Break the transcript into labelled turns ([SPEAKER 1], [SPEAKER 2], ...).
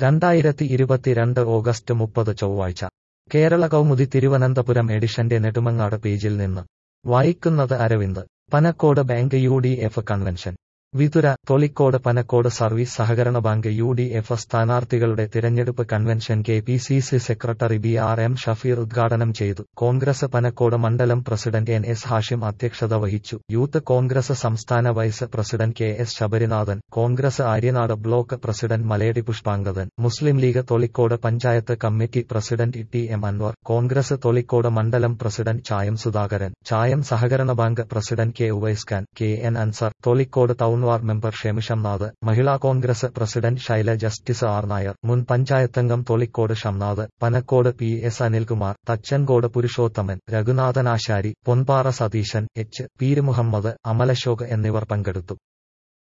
[SPEAKER 1] രണ്ടായിരത്തി ഇരുപത്തിരണ്ട് ഓഗസ്റ്റ് മുപ്പത് ചൊവ്വാഴ്ച കേരള കൗമുദി തിരുവനന്തപുരം എഡിഷന്റെ നെടുമങ്ങാട് പേജിൽ നിന്ന് വായിക്കുന്നത് Aravind Panacode bank U D F convention Vithura Tholicode Panacode service സഹകരണ ബാങ്ക് യു ഡി എഫ് സ്ഥാനാർത്ഥികളുടെ തിരഞ്ഞെടുപ്പ് convention K P C C secretary B R M Shafeer ഉദ്ഘാടനം ചെയ്തു കോൺഗ്രസ് പനക്കോട് മണ്ഡലം പ്രസിഡന്റ് എൻ എസ് ഹാഷിം അധ്യക്ഷത വഹിച്ചു യൂത്ത് കോൺഗ്രസ് സംസ്ഥാന vice president K S Sabarinathan Congress Aryanad block president Malayadi Pushpangadan Muslim League Tholicode panchayat committee president T M Anwar Congress Tholicode മണ്ഡലം president Chayam Sudhakaran Chayam സഹകരണ bank president K Uvais Khan K N Anzar Tholicode town ward member Shemishamnath Mahila Congress president Shaila justice R Nair മുൻ പഞ്ചായത്തംഗം Tholicode Shamnath Panacode P S Anilkumar Thachankode Purushothaman Raghunathanasari Ponpara Satheesan H Peer Muhammad Amalashok എന്നിവർ പങ്കെടുത്തു